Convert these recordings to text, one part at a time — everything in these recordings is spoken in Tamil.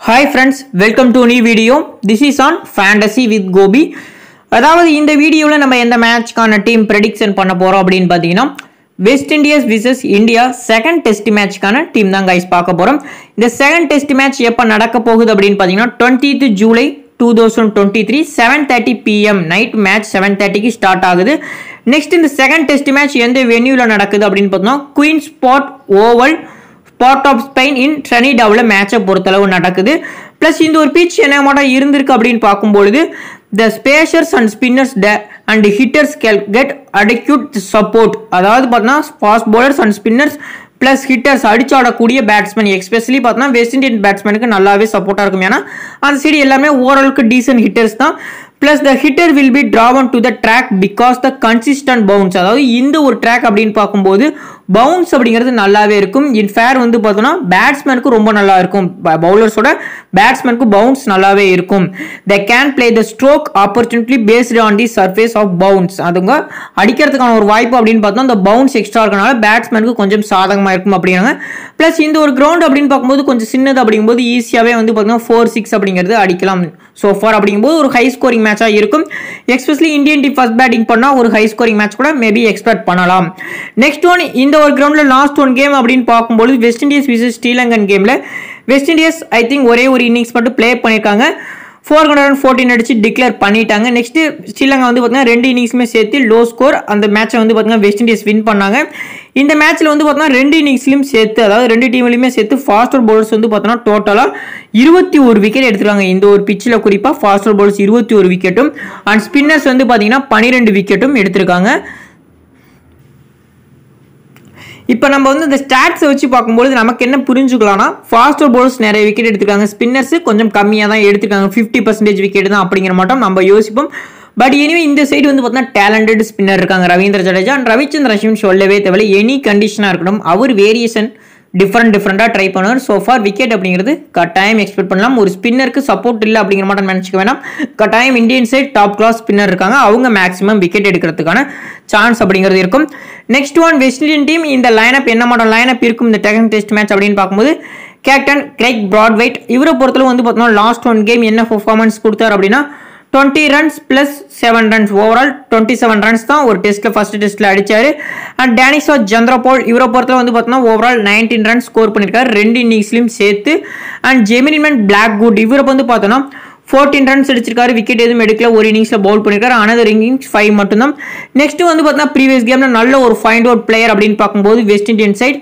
hi friends welcome to new video this is on fantasy with Gopi அதாவது இந்த வீடியோவில் நம்ம எந்த மேட்ச்க்கான டீம் ப்ரெடிக்ஷன் பண்ண போகிறோம் அப்படின்னு பார்த்தீங்கன்னா West Indies versus India second test மேட்ச்க்கான டீம் தான் கைஸ் பார்க்க போகிறோம் இந்த செகண்ட் டெஸ்ட் மேட்ச் எப்போ நடக்க போகுது அப்படின்னு பார்த்தீங்கன்னா twenty July two thousand twenty three seven thirty PM night match seven தேர்ட்டிக்கு ஸ்டார்ட் ஆகுது நெக்ஸ்ட் இந்த செகண்ட் டெஸ்ட் மேட்ச் எந்த வென்யூவில் நடக்குது அப்படின்னு பார்த்தோம்னா queen spot Oval spot of Spain in ட்ரெனிடாவில் மேட்சை பொறுத்தளவு நடக்குது ப்ளஸ் இந்த ஒரு பிச் என்ன மாட்டம் இருந்திருக்கு அப்படின்னு பார்க்கும்பொழுது the pacers and spinners the and hitters can get adequate support அதாவது பார்த்தோன்னா fast bowlers and spinners plus hitters அடிச்சாடக்கூடிய பேட்ஸ்மேன் எஸ்பெஷலி பார்த்தோன்னா வெஸ்ட் இண்டியன் பேட்ஸ்மேனுக்கு நல்லாவே சப்போர்ட்டாக இருக்கும் ஏன்னா அந்த சைடு எல்லாமே ஓரளவுக்கு டீசென்ட் ஹிட்டர்ஸ் தான் plus the hitter will be drawn to the track because the consistent bounce அதாவது இந்த ஒரு ட்ராக் அப்படின்னு பார்க்கும்போது பவுன்ஸ் அப்படிங்கிறது நல்லாவே இருக்கும் இன் ஃபேர் வந்து பார்த்தோன்னா பேட்ஸ்மேனுக்கு ரொம்ப நல்லா இருக்கும் பவுலர்ஸோட பேட்ஸ்மேனுக்கு பவுன்ஸ் நல்லாவே இருக்கும் they can play the stroke opportunity based on the surface of bounce அதுங்க அடிக்கிறதுக்கான ஒரு வாய்ப்பு அப்படின்னு பார்த்தோம் அந்த பவுன்ஸ் எக்ஸ்ட்ரா இருக்கனால பேட்ஸ்மேனுக்கு கொஞ்சம் சாதகமாக இருக்கும் அப்படிங்கிறாங்க ப்ளஸ் இந்த ஒரு கிரவுண்ட் அப்படின்னு பார்க்கும்போது கொஞ்சம் சின்னது அப்படிங்கும்போது ஈஸியாகவே வந்து பார்த்தீங்கன்னா ஃபோர் சிக்ஸ் அப்படிங்கிறது அடிக்கலாம் ஸோ ஃபார் அப்படிங்கும்போது ஒரு ஹை ஸ்கோரிங் மேட்சாக இருக்கும் especially Indian team first batting பண்ணால் ஒரு ஹை ஸ்கோரிங் மேட்ச் கூட மேபி எக்ஸ்பெக்ட் பண்ணலாம் நெக்ஸ்ட் ஒன் இந்த ஒரு கிரவுண்டில் லாஸ்ட் ஒன் கேம் அப்படின்னு பார்க்கும்போது வெஸ்ட் இண்டீஸ் விசஸ் ஸ்ரீலங்கன் கேமில் வெஸ்ட் இண்டீஸ் ஐ திங்க் ஒரே ஒரு இன்னிங்ஸ் மட்டும் ப்ளே பண்ணியிருக்காங்க ஃபோர் ஹண்ட்ரட் அண்ட் ஃபோர்டீன் அடிச்சு டிக்ளேர் பண்ணிட்டாங்க நெக்ஸ்ட் ஸ்ரீலங்கா வந்து பார்த்தீங்கன்னா ரெண்டு இன்னிங்ஸுமே சேர்த்து லோ ஸ்கோர் அந்த மேட்சை வந்து பார்த்தீங்கன்னா வெஸ்ட் இண்டீஸ் வின் பண்ணாங்க இந்த மேட்ச்சில் வந்து பார்த்தீங்கன்னா ரெண்டு இன்னிங்ஸ்லையும் சேர்த்து அதாவது ரெண்டு டீம்லையுமே சேர்த்து ஃபாஸ்டர் பவுலர்ஸ் வந்து பார்த்தோன்னா டோட்டலாக இருபத்தி ஒரு விக்கெட் எடுத்துருக்காங்க இந்த ஒரு பிச்சில் குறிப்பாக ஃபாஸ்டர் பவுலர்ஸ் இருபத்தி ஒரு விக்கெட்டும் அண்ட் ஸ்பின்னர்ஸ் வந்து பார்த்தீங்கன்னா பன்னிரெண்டு விக்கெட்டும் எடுத்திருக்காங்க இப்போ நம்ம வந்து இந்த ஸ்டாட்ஸை வச்சு பார்க்கும்போது நமக்கு என்ன புரிஞ்சுக்கலாம்னா ஃபாஸ்டர் bowlers நிறைய விக்கெட் எடுத்திருக்காங்க ஸ்பின்னர்ஸ் கொஞ்சம் கம்மியாக தான் எடுத்திருக்காங்க ஃபிஃப்டி பர்சன்டேஜ் விக்கெட் தான் அப்படிங்கிற மட்டும் நம்ம யோசிப்போம் பட் எனிவே இந்த சைடு வந்து பார்த்தீங்கன்னா டேலண்டட் ஸ்பின்னர் இருக்காங்க ரவீந்திர ஜடேஜா அண்ட் ரவிச்சந்திர அஸ்வின் சொல்லவே தேவையில்லை எனி கண்டிஷனாக இருக்கட்டும் அவர் வேரியேஷன் டிஃப்ரெண்ட் டிஃப்ரெண்ட்டாக ட்ரை பண்ணுவார் ஸோ ஃபார் விக்கெட் அப்படிங்கிறது கட்டாயம் எக்ஸ்பெக்ட் பண்ணலாம் ஒரு ஸ்பின்னருக்கு சப்போர்ட் இல்லை அப்படிங்கிற மட்டும் நினச்சிக்க வேணாம் கட்டாயம் Indian side top class spinner இருக்காங்க அவங்க மேக்ஸிமம் விக்கெட் எடுக்கிறதுக்கான சான்ஸ் அப்படிங்கிறது இருக்கும் next one West Indian team இந்த லைனப் என்ன மாடல் லைனப் இருக்கும் இந்த டெகன் டெஸ்ட் மேட்ச் அப்படின்னு பார்க்கும்போது கேப்டன் கிரைக் பிராட்வைட் இவரை பொறுத்தளவு வந்து பார்த்தோம்னா லாஸ்ட் ஒன் கேம் என்ன பர்ஃபார்மன்ஸ் கொடுத்தார் அப்படின்னா twenty runs plus seven runs overall twenty seven runs தான் ஒரு டெஸ்ட்டில் ஃபர்ஸ்ட் டெஸ்ட்டில் அடிச்சாரு அண்ட் டேனிஷா சந்திரபால் இவரை பொறுத்தவரை வந்து பார்த்தோன்னா ஓவரால் நைன்டீன் ரன்ஸ் ஸ்கோர் பண்ணியிருக்காரு ரெண்டு இன்னிங்ஸ்லையும் சேர்த்து அண்ட் ஜெமினிமன் பிளாக் குட் இவரை வந்து பார்த்தோன்னா ஃபோர்டீன் ரன்ஸ் அடிச்சிருக்காரு விக்கெட் எதுவும் எடுக்கல ஒரு இன்னிங்ஸில் பவுல் பண்ணியிருக்காரு அனதர் இன்னிங்ஸ் ஃபைவ் மட்டும்தான் நெக்ஸ்ட் வந்து பார்த்தீங்கன்னா ப்ரீவியஸ் கேமில் நல்ல ஒரு ஃபைண்ட் அவுட் பிளேயர் அப்படின்னு பார்க்கும்போது West Indian side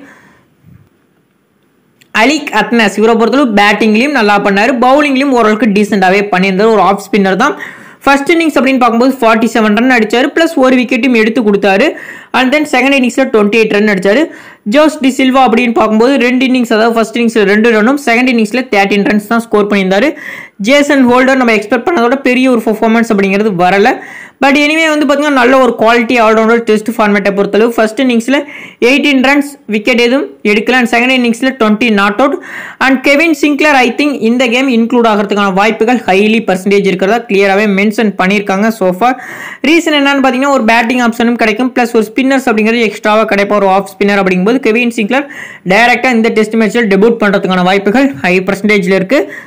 Alick Athanaze இவரை பொறுத்தளவு பேட்டிங்லையும் நல்லா பண்ணார் பவுலிங்லையும் ஓரளவுக்கு டீசெண்டாகவே பண்ணியிருந்தார் ஒரு ஆஃப் ஸ்பின்னர் தான் ஃபர்ஸ்ட் இன்னிங்ஸ் அப்படின்னு பார்க்கும்போது ஃபார்ட்டி செவன் ரன் அடிச்சார் ப்ளஸ் ஒரு விக்கெட்டும் எடுத்து கொடுத்தாரு அண்ட் தென் செகண்ட் இன்னிங்ஸில் டுவெண்ட்டி எயிட் ரன் அடிச்சார் ஜோஸ் டி சில்வா அப்படின்னு பார்க்கும்போது ரெண்டு இன்னிங்ஸ் அதாவது ஃபர்ஸ்ட் இன்னிங்ஸில் ரெண்டு ரன்னும் செகண்ட் இன்னிங்ஸில் தேர்ட்டின் ரன்ஸ் தான் ஸ்கோர் பண்ணியிருந்தாரு ஜேசன் ஹோல்டர் நம்ம எக்ஸ்பெக்ட் பண்ணதோட பெரிய ஒரு பர்ஃபார்மன்ஸ் அப்படிங்கிறது வரல பட் எனிவே வந்து பார்த்தீங்கன்னா நல்ல ஒரு குவாலிட்டி ஆல்ரவுண்டர் டெஸ்ட் ஃபார்மேட்டை பொறுத்தளவு ஃபர்ஸ்ட் இன்னிங்ஸில் எயிட்டீன் ரன்ஸ் விக்கெட் எதுவும் எடுக்கல அண்ட் செகண்ட் இன்னிங்ஸில் twenty not out and Kevin Sinclair I think இந்த கேம் இன்க்ளூட் ஆகிறதுக்கான வாய்ப்புகள் ஹைலி பர்சன்டேஜ் இருக்கிறதா கிளியராகவே மென்ஷன் பண்ணியிருக்காங்க சோஃபார் ரீசன் என்னன்னு பார்த்தீங்கன்னா ஒரு பேட்டிங் ஆப்ஷனும் கிடைக்கும் ப்ளஸ் ஒரு ஸ்பின்னர்ஸ் அப்படிங்கிறது எக்ஸ்ட்ராவாக கிடைப்பா ஒரு ஆஃப் ஸ்பின்னர் அப்படிங்கும்போது கெவின் சிங்க்லர் டைரெக்டாக இந்த டெஸ்ட் மேட்ச்சில் டெபியூட் பண்ணுறதுக்கான வாய்ப்புகள் ஹை பர்சன்டேஜில் இருக்குது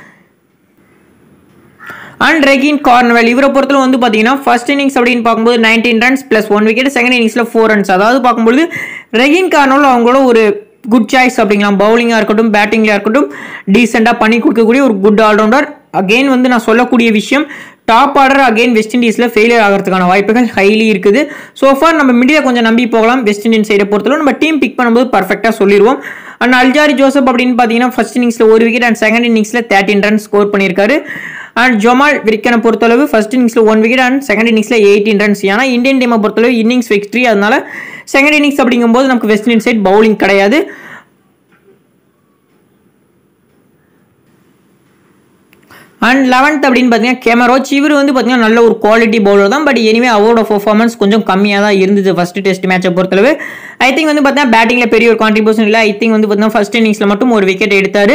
அண்ட் ரெகின் கார்னவெல் இவரை பொறுத்தவரை வந்து பார்த்தீங்கன்னா ஃபர்ஸ்ட் இன்னிங்ஸ் அப்படின்னு பார்க்கும்போது nineteen runs plus one wicket second இன்னிங்ஸில் ஃபோர் ரன்ஸ் அதாவது பார்க்கும்போது ரெகின் கார்னவல் அவங்களோட ஒரு குட் சாய்ஸ் அப்படிங்களாம் பவுலிங்காக இருக்கட்டும் பேட்டிங்காக இருக்கட்டும் டீசெண்டாக பண்ணி கொடுக்கக்கூடிய ஒரு குட் ஆல்ரவுண்டர் அகெயின் வந்து நான் சொல்லக்கூடிய விஷயம் டாப் ஆர்டர் அகெயின் வெஸ்ட் இண்டீஸில் ஃபெயிலியர் ஆகிறதுக்கான வாய்ப்புகள் ஹைலி இருக்குது ஸோ ஃபார் நம்ம மீடியா கொஞ்சம் நம்பி போகலாம் வெஸ்ட் இண்டீன் சைடை பொறுத்தவரை நம்ம டீம் பிக் பண்ணும்போது பர்ஃபெக்டாக சொல்லிடுவோம் அண்ட் அல்ஜாரி ஜோசப் அப்படின்னு பார்த்தீங்கன்னா ஃபர்ஸ்ட் இன்னிங்ஸில் ஒரு விக்கெட் அண்ட் செகண்ட் இன்னிங்ஸில் தேர்ட்டின் ரன் ஸ்கோர் பண்ணியிருக்காரு அண்ட் ஜொமால் விரிக்கனை பொறுத்தளவு ஃபர்ஸ்ட் இன்னிங்ஸில் ஒன் விக்கெட் அண்ட் செகண்ட் இன்னிங்ஸில் எயிட்டீன் ரன்ஸ் ஏன்னா இந்தியன் டீமை பொறுத்தளவு இன்னிங்ஸ் விக்ட்ரி அதனால செகண்ட் இன்னிங்ஸ் அப்படிங்கும்போது நமக்கு வெஸ்ட் இண்டீன் சைட் பவுலிங் கிடையாது அண்ட் லெவன்த் அப்படின்னு பார்த்தீங்கன்னா கேமரோச் இவர் வந்து பார்த்தீங்கன்னா நல்ல ஒரு குவாலிட்டி பவுலர் தான் பட் எனிவே அவரோட பர்ஃபார்மன்ஸ் கொஞ்சம் கம்மியாக தான் இருந்தது ஃபர்ஸ்ட் டெஸ்ட் மேட்சை பொறுத்தளவு ஐ திங்க் வந்து பார்த்தீங்கன்னா பேட்டிங்கில் பெரிய ஒரு கான்ட்ரிபியூஷன் இல்லை ஐ திங்க் வந்து பார்த்தீங்கன்னா ஃபர்ஸ்ட் இன்னிங்ஸில் மட்டும் ஒரு விக்கெட் எடுத்தார்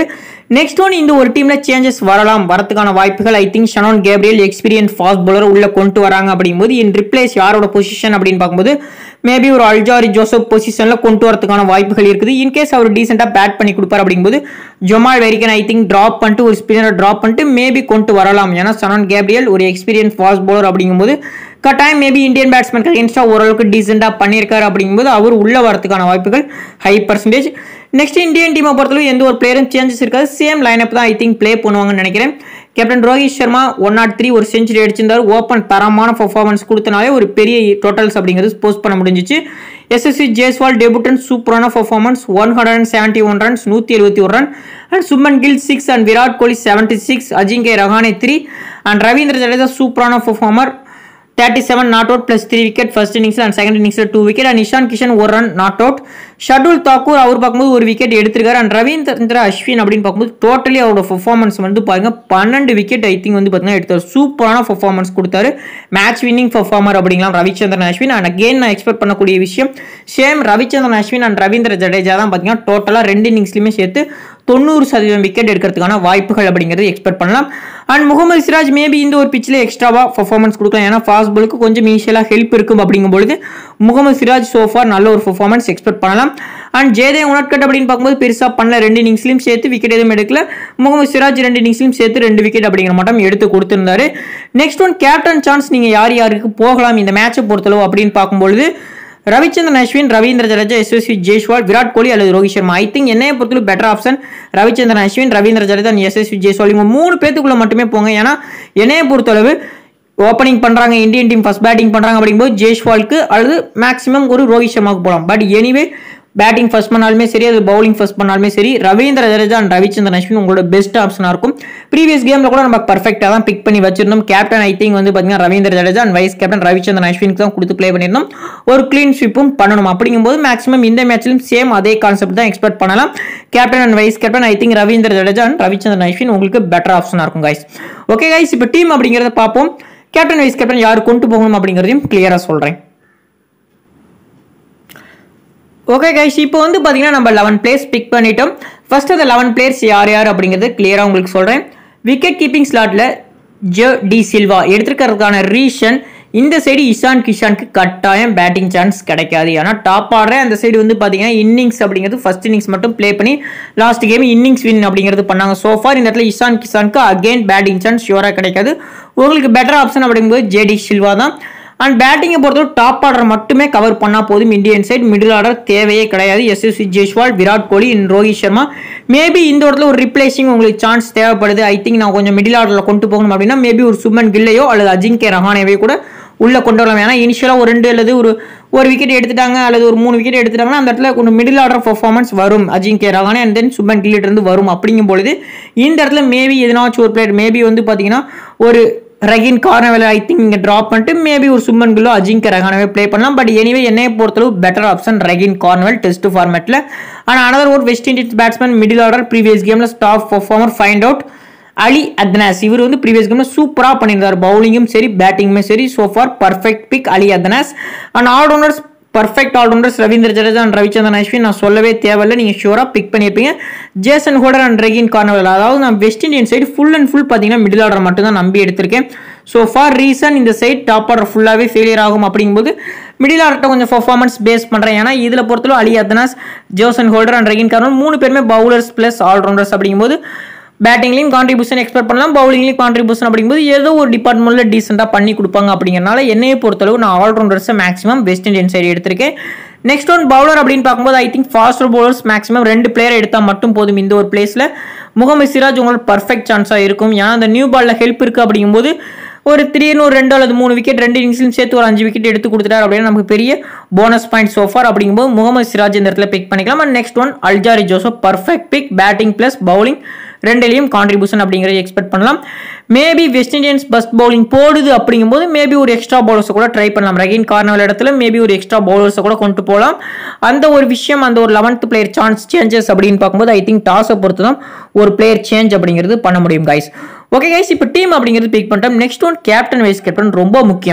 நெக்ஸ்ட் ஒன் இந்த ஒரு டீம்ல சேஞ்சஸ் வரலாம் வரதுக்கான வாய்ப்புகள் I think Shannon Gabriel experience fast bowler உள்ள கொண்டு வராங்க அப்படிங்கும்போது இன் ரிப்ளேஸ் யாரோட பொசிஷன் அப்படின்னு பார்க்கும்போது மேபி ஒரு அல்ஜாரி ஜோசப் பொசிஷன்ல கொண்டு வரதுக்கான வாய்ப்புகள் இருக்குது இன்கேஸ் அவர் டீசெண்டா பேட் பண்ணி கொடுப்பார் அப்படிங்கும்போது ஜொமால் வெரிக்கன் ஐ திங்க் டிராப் பண்ணிட்டு ஒரு ஸ்பின்னரை டிராப் பண்ணிட்டு மேபி கொண்டு வரலாம் ஏன்னா ஷனான் கேப்ரியல் ஒரு எக்ஸ்பீரியன்ஸ் ஃபாஸ்ட் bowler அப்படிங்கும்போது கட்டாயம் மேபி இந்தியன் பேட்ஸ்மேனுக்கு அகேன்ஸ்டா ஓரளவுக்கு டீசெண்டா பண்ணியிருக்காரு அப்படிங்கும்போது அவர் உள்ள வரதுக்கான வாய்ப்புகள் ஹை பர்சன்டேஜ் நெக்ஸ்ட் இந்தியன் டீமை பொறுத்தளவு எந்த ஒரு பிளேயரும் சேஞ்சஸ் இருக்காது சேம் லைனப் தான் ஐ திங்க் ப்ளே பண்ணுவாங்கன்னு நினைக்கிறேன் captain Rohit Sharma one not three ஒரு செஞ்சுரி அடிச்சிருந்தார் ஓப்பன் தரமான பர்ஃபார்மன்ஸ் கொடுத்தனாலே ஒரு பெரிய டோட்டல்ஸ் அப்படிங்கிறது போஸ்ட் பண்ண முடிஞ்சிச்சு எஸ்எஸ்சி ஜேஸ்வால் டெபுட்டன் சூப்பரான performance one hundred and seventy one runs நூற்றி எழுபத்தி ஒரு run and Shubman Gill six and Virat Kohli seventy six Ajinkya Rahane three and Ravindra Jadeja சூப்பரான performer thirty seven not out plus three wicket first இன்னிங்ஸ்ல அண்ட் செகண்ட் இன்னிங்ஸ்ல two wicket and Ishan Kishan ஒரு run not out Shardul Thakur அவர் பார்க்கும்போது ஒரு விக்கெட் எடுத்திருக்காரு அண்ட் ரவீந்திர அஸ்வின் அப்படின்னு பார்க்கும்போது டோட்டலி அவரோட பெர்ஃபார்மன்ஸ் வந்து பாருங்க பன்னெண்டு விக்கெட் ஐ திங்க் வந்து பார்த்தீங்கன்னா எடுத்தார் சூப்பரான பெர்ஃபார்மன்ஸ் கொடுத்தாரு மேட்ச் வின்னிங் பெர்ஃபார்மர் அப்படிங்கலாம் ரவிச்சந்திரன் அஸ்வின் அண்ட் அகெயின் நான் எக்ஸ்பெக்ட் பண்ணக்கூடிய விஷயம் சேம் ரவிச்சந்திரன் அஸ்வின் அண்ட் ரவீந்திர ஜடேஜா தான் பார்த்தீங்கன்னா டோட்டலாக ரெண்டு இன்னிங்ஸ்லையுமே சேர்த்து தொண்ணூறு சதவீதம் விக்கெட் எடுக்கிறதுக்கான வாய்ப்புகள் அப்படிங்கிறது எக்ஸ்பெக்ட் பண்ணலாம் அண்ட் முகமது சிராஜ் மேபி இந்த ஒரு பிச்சில் எக்ஸ்ட்ராவா பர்ஃபார்மன்ஸ் கொடுக்கலாம் ஏன்னா ஃபாஸ்ட் பாலுக்கு கொஞ்சம் இனிஷியலாக ஹெல்ப் இருக்கும் அப்படிங்கும்பொழுது முகமது சிராஜ் சோஃபார் நல்ல ஒரு பர்ஃபார்மன்ஸ் எக்ஸ்பெக்ட் பண்ணலாம் அண்ட் ஜெயதே உனட்கட் அப்படின்னு பார்க்கும்போது பெருசாக பண்ணல ரெண்டு இன்னிங்ஸ்லையும் சேர்த்து விக்கெட் எதுவும் எடுக்கல முகமது சிராஜ் ரெண்டு இன்னிங்ஸ்லையும் சேர்த்து ரெண்டு விக்கெட் அப்படிங்கிற மட்டும் எடுத்து கொடுத்திருந்தாரு நெக்ஸ்ட் ஒன் கேப்டன் சான்ஸ் நீங்கள் யார் யாருக்கு போகலாம் இந்த மேட்சை பொறுத்தளவு அப்படின்னு பார்க்கும்பொழுது ரவிச்சந்திரன் அஸ்வின் ரவீந்திர ஜடேஜா எஸ்எஸ்வி ஜெய்ஸ்வால் விராட் கோலி அல்லது ரோஹித் சர்மா ஐ திங்க் என்னைய பொறுத்தவரை பெட்டர் ஆப்ஷன் ரவிச்சந்திரன் அஸ்வின் ரவீந்திர ஜடேஜா எஸ்எஸ்வி ஜெய்ஸ்வால் இவங்க மூணு பேத்துக்குள்ள மட்டுமே போங்க ஏன்னா என்னைய பொறுத்தளவு ஓப்பனிங் பண்றாங்க இந்தியன் டீம் ஃபர்ஸ்ட் பேட்டிங் பண்றாங்க அப்படிங்கும்போது ஜெய்ஸ்வாலுக்கு அல்லது மேக்ஸிமம் ஒரு ரோஹித் சர்மாவுக்கு போகலாம் பட் எனிவே பேட்டிங் ஃபர்ஸ்ட் பண்ணாலுமே சரி அது பவுலிங் ஃபர்ஸ்ட் பண்ணாலுமே சரி ரவீந்திர ஜடேஜா அண்ட் ரவிச்சந்திரன் அஸ்வின் உங்களோட பெஸ்ட் ஆப்ஷனாக இருக்கும் ப்ரீவியஸ் கேமில் கூட நம்ம பர்ஃபெக்டாக தான் பிக் பண்ணி வச்சிருந்தோம் கேப்டன் ஐ திங்க் வந்து பார்த்தீங்கன்னா Ravindra Jadeja and vice captain Ravichandran அஸ்வினுக்கு தான் கொடுத்து ப்ளே பண்ணியிருந்தோம் ஒரு க்ளீன் ஸ்வீப்பும் பண்ணணும் அப்படிங்கும்போது மேக்ஸிமம் இந்த மேட்ச்லையும் சேம் அதே கான்செப்ட் தான் எக்ஸ்பெக்ட் பண்ணலாம் captain and vice captain I think Ravindra Jadeja and Ravichandran Ashwin உங்களுக்கு பெட்டர் ஆப்ஷனாக இருக்கும் கைஸ் ஓகே கைஸ் இப்போ டீம் அப்படிங்கிறத பார்ப்போம் கேப்டன் வைஸ் கேப்டன் யார் கொண்டு போகணும் அப்படிங்கிறதையும் கிளியராக சொல்கிறேன் ஓகே கைஸ் இப்போ வந்து பார்த்தீங்கன்னா நம்ம லெவன் பிளேஸ் பிக் பண்ணிட்டோம் ஃபர்ஸ்ட் அந்த லெவன் பிளேயர்ஸ் யார் யார் அப்படிங்கிறது கிளியராக உங்களுக்கு சொல்கிறேன் விக்கெட் கீப்பிங் ஸ்லாட்டில் ஜோ டி சில்வா எடுத்திருக்கிறதுக்கான ரீசன் இந்த சைடு இஷான் கிஷானுக்கு கட்டாயம் பேட்டிங் சான்ஸ் கிடைக்காது ஏன்னா டாப் ஆடுற அந்த சைடு வந்து பார்த்தீங்கன்னா இன்னிங்ஸ் அப்படிங்கிறது ஃபர்ஸ்ட் இன்னிங்ஸ் மட்டும் ப்ளே பண்ணி லாஸ்ட் கேம் இன்னிங்ஸ் வின் அப்படிங்கிறது பண்ணாங்க சோஃபார் இந்த இடத்துல இஷான் கிஷானுக்கு அகெயின் பேட்டிங் சான்ஸ் ஷியூராக கிடைக்காது உங்களுக்கு பெட்டர் ஆப்ஷன் அப்படிங்கும்போது ஜேடி சில்வா தான் அண்ட் பேட்டிங்கை பொறுத்தவரை டாப் ஆர்டர் மட்டுமே கவர் பண்ணால் போதும் இந்தியன் சைட் மிடில் ஆர்டர் தேவையே கிடையாது எஸ்எஸ்வி ஜெய்ஸ்வால் விராட் கோலி இன் ரோஹித் சர்மா மேபி இந்த இடத்துல ஒரு ரிப்ளேசிங் உங்களுக்கு சான்ஸ் தேவைப்படுது ஐ திங்க் நான் கொஞ்சம் மிடில் ஆர்டரில் கொண்டு போகணும் அப்படின்னா மேபி ஒரு சுமன் கில்லையோ அல்லது அஜிங்கே ரஹானேவே கூட உள்ள கொண்டு வரலாம் ஏன்னா இனிஷியலாக ஒரு ரெண்டு அல்லது ஒரு ஒரு விக்கெட் எடுத்துட்டாங்க அல்லது ஒரு மூணு விக்கெட் எடுத்துட்டாங்கன்னா அந்த இடத்துல கொஞ்சம் மிடில் ஆர்டர் பர்ஃபார்மன்ஸ் வரும் அஜிங்கே ரஹானே அண்ட் தென் சுமன் கில்லிட்டு இருந்து வரும் அப்படிங்கும் பொழுது இந்த இடத்துல மேபி எதனாச்சும் ஒரு பிளேயர் மேபி வந்து பார்த்தீங்கன்னா ஒரு ரகின் கார்னவெல் ஐ திங்க் இங்கே ட்ராப் பண்ணிட்டு மேபி ஒரு சும்மன் குல்லோ அஜிங்க ரகானவே ப்ளே பண்ணலாம் பட் எனிவே என்னைய பொறுத்தளவு better option Rahkeem Cornwall test ஃபார்மேட்டில் ஆனால் அனதர் ஒரு West Indies batsman middle order previous கேமில் top performer find out Ali Athanaze இவர் வந்து ப்ரீவியஸ் கேமில் சூப்பராக பண்ணியிருந்தார் பவுலிங்கும் சரி பேட்டிங்குமே சரி so far perfect pick Ali Athanaze and allrounders perfect allrounders Ravindra Jadeja and Ravichandran Ashwin நான் சொல்லவே தேவையில்லை நீங்கள் ஷூராக பிக் பண்ணியிருப்பீங்க Jason Holder and Rahkeem Cornwall அதாவது நான் West Indian side full and full பார்த்தீங்கன்னா மிடில் ஆர்டர் மட்டும் தான் நம்பி எடுத்திருக்கேன் ஸோ ஃபார் ரீசன் இந்த சைட் டாப் ஆர்டர் ஃபுல்லாகவே ஃபெயிலியர் ஆகும் அப்படிங்கும்போது மிடில் ஆர்டர்ட்ட கொஞ்சம் பர்ஃபார்மன்ஸ் பேஸ் பண்ணுறேன் ஏன்னா இதில் பொறுத்தளவு Ali Athanaze Jason Holder and Rahkeem Cornwall மூணு பேருமே பவுலர்ஸ் ப்ளஸ் ஆல்ரவுண்டர்ஸ் அப்படிங்கும்போது பேட்டிங்லையும் கான்ட்ரிபியூஷன் எக்ஸ்பெக்ட் பண்ணலாம் பவுலிங்லையும் கான்ட்ரிபியூஷன் அப்படிங்கும்போது ஏதோ ஒரு டிபார்ட்மெண்ட்டில் டீசெண்டாக பண்ணி கொடுப்பாங்க அப்படிங்கிறனால என்னையை பொறுத்தளவு நான் ஆல்ரவுண்டர்ஸை மேக்ஸிமம் வெஸ்ட் இண்டியன் சைடு எடுத்திருக்கேன் நெக்ஸ்ட் ஒன் பவுலர் அப்படின்னு பார்க்கும்போது I think faster bowlers maximum ரெண்டு பிளேயர் எடுத்தால் மட்டும் போதும் இந்த ஒரு பிளேஸில் முகமது சிராஜ் உங்களுக்கு பர்ஃபெக்ட் சான்ஸாக இருக்கும் ஏன்னா அந்த நியூ பாலில் ஹெல்ப் இருக்குது அப்படிங்கும்போது ஒரு திடீர்னு ஒரு ரெண்டு அல்லது மூணு விக்கெட் ரெண்டு இன்னிங்ஸ்லையும் சேர்த்து ஒரு அஞ்சு விக்கெட் எடுத்து கொடுத்துட்டார் அப்படின்னா நமக்கு பெரிய போனஸ் பாயிண்ட் சோஃபார் அப்படிங்கும்போது முகமது சிராஜ் இந்த இடத்துல பிக் பண்ணிக்கலாம் and next one Alzarri Joseph perfect pick batting plus bowling ரெண்டுலேயும் கான்ட்ரிபியூஷன் அப்படிங்கிறத எக்ஸ்பெக்ட் பண்ணலாம் maybe West Indians first bowling போடுது அப்படிங்கும்போது மேபி ஒரு எக்ஸ்ட்ரா பவுலர்ஸை கூட ட்ரை பண்ணலாம் ரகின் கார்னவல் இடத்துல மேபி ஒரு எக்ஸ்ட்ரா பவுலர்ஸை கூட கொண்டு போகலாம் அந்த ஒரு விஷயம் அந்த ஒரு லெவன்த் பிளேயர் சான்ஸ் சேஞ்சஸ் அப்படின்னு பார்க்கும்போது ஐ திங்க் டாஸை பொறுத்து தான் ஒரு பிளேயர் சேஞ்ச் அப்படிங்கிறது பண்ண முடியும் கைஸ் ஓகே கைஸ் இப்போ டீம் அப்படிங்கிறது பிக் பண்ணிட்டோம் next one captain vice captain ரொம்ப முக்கியம்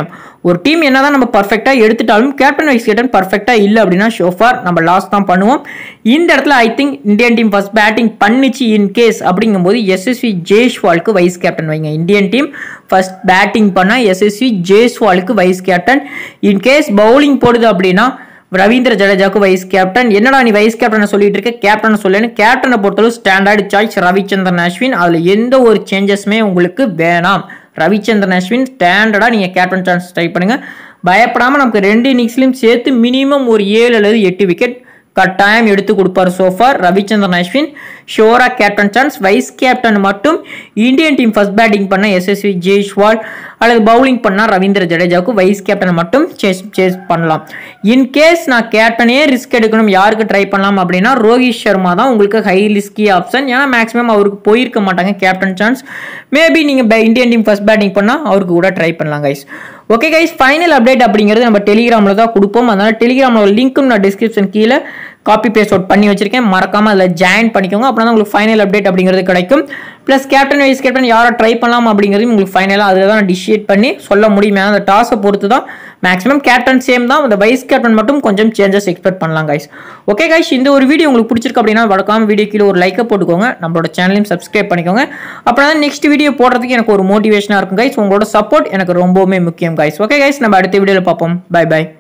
ஒரு டீம் என்னதான் நம்ம பர்ஃபெக்டாக எடுத்துட்டாலும் கேப்டன் வைஸ் கேப்டன் பர்ஃபெக்டாக இல்லை அப்படின்னா ஷோஃபார் நம்ம லாஸ் தான் பண்ணுவோம் இந்த இடத்துல I think Indian team first batting பண்ணிச்சு இன் கேஸ் அப்படிங்கும்போது எஸ்எஸ்வி ஜெய்ஷ்வாலுக்கு வைஸ் கேப்டன் வைங்க இந்தியன் டீம் ஃபர்ஸ்ட் பேட்டிங் பண்ணால் எஸ்எஸ்வி ஜெய்ஸ்வாலுக்கு vice captain in case bowling போடுது அப்படின்னா ரவீந்திர ஜடேஜாவுக்கு வைஸ் கேப்டன் என்னடா நீ வைஸ் கேப்டனை சொல்லிட்டு இருக்க கேப்டன் சொல்லேன்னு கேப்டனை பொறுத்தளவு ஸ்டாண்டர்ட் சாய்ஸ் ரவிச்சந்திரன் அஸ்வின் அதில் எந்த ஒரு சேஞ்சஸுமே உங்களுக்கு வேணாம் ரவிச்சந்திரன் அஸ்வின் ஸ்டாண்டர்டாக நீங்கள் கேப்டன் சான்ஸ் ட்ரை பண்ணுங்கள் பயப்படாமல் நமக்கு ரெண்டு இன்னிங்ஸ்லையும் சேர்த்து மினிமம் ஒரு ஏழு அல்லது எட்டு விக்கெட் கட்டாயம் எடுத்து கொடுப்பார் சோஃபார் ரவிச்சந்திரன் அஸ்வின் ஷோரா கேப்டன் சான்ஸ் வைஸ் கேப்டன் மட்டும் இந்தியன் டீம் ஃபர்ஸ்ட் பேட்டிங் பண்ண எஸ்எஸ்வி ஜெய்ஷ்வால் அல்லது பவுலிங் பண்ணால் ரவீந்திர ஜடேஜாவுக்கு வைஸ் கேப்டன் மட்டும் சேஸ் சேஸ் பண்ணலாம் இன்கேஸ் நான் கேப்டனே ரிஸ்க் எடுக்கணும் யாருக்கு ட்ரை பண்ணலாம் அப்படின்னா ரோஹித் சர்மா தான் உங்களுக்கு ஹை ரிஸ்கி ஆப்ஷன் ஏன்னா மேக்ஸிமம் அவருக்கு போயிருக்க மாட்டாங்க கேப்டன் சான்ஸ் மேபி நீங்கள் இந்தியன் டீம் ஃபர்ஸ்ட் பேட்டிங் பண்ணால் அவருக்கு கூட ட்ரை பண்ணலாம் guys okay guys final update அப்படிங்கிறது நம்ம டெலிகிராமில் தான் கொடுப்போம் அதனால டெலிகிராமோட லிங்க்கும் நான் டிஸ்கிரிப்ஷன் கீழே காப்பி பேஸ்ட் அவுட் பண்ணி வச்சிருக்கேன் மறக்காம அதில் ஜாயின் பண்ணிக்கோங்க அப்படின்னா உங்களுக்கு ஃபைனல் அப்டேட் அப்படிங்கிறது கிடைக்கும் ப்ளஸ் கேப்டன் வைஸ் கேப்டன் யாரை ட்ரை பண்ணலாம் அப்படிங்கிறது உங்களுக்கு ஃபைனலாக அதில் தான் டிசைட் பண்ணி சொல்ல முடியும் ஏன்னா அந்த டாஸை பொறுத்து தான் மேக்ஸிமம் கேப்டன் சேம் தான் அந்த வைஸ் கேப்டன் மட்டும் கொஞ்சம் சேஞ்சஸ் எக்ஸ்பெக்ட் பண்ணலாம் கைஸ் ஓகே கைஸ் இந்த ஒரு வீடியோ உங்களுக்கு பிடிச்சிருக்கு அப்படின்னா வழக்காம வீடியோ கீழே ஒரு லைக்கை போட்டுக்கோங்க நம்மளோட சேனலையும் சப்ஸ்கிரைப் பண்ணிக்கோங்க அப்புறம் தான் நெக்ஸ்ட் வீடியோ போடுறதுக்கு எனக்கு ஒரு மோட்டிவேஷனாக இருக்கும் கைஸ் உங்களோட சப்போர்ட் எனக்கு ரொம்பவுமே முக்கியம் கைஸ் ஓகே கைஸ் நம்ம அடுத்த வீடியோவில் பார்ப்போம் பை பை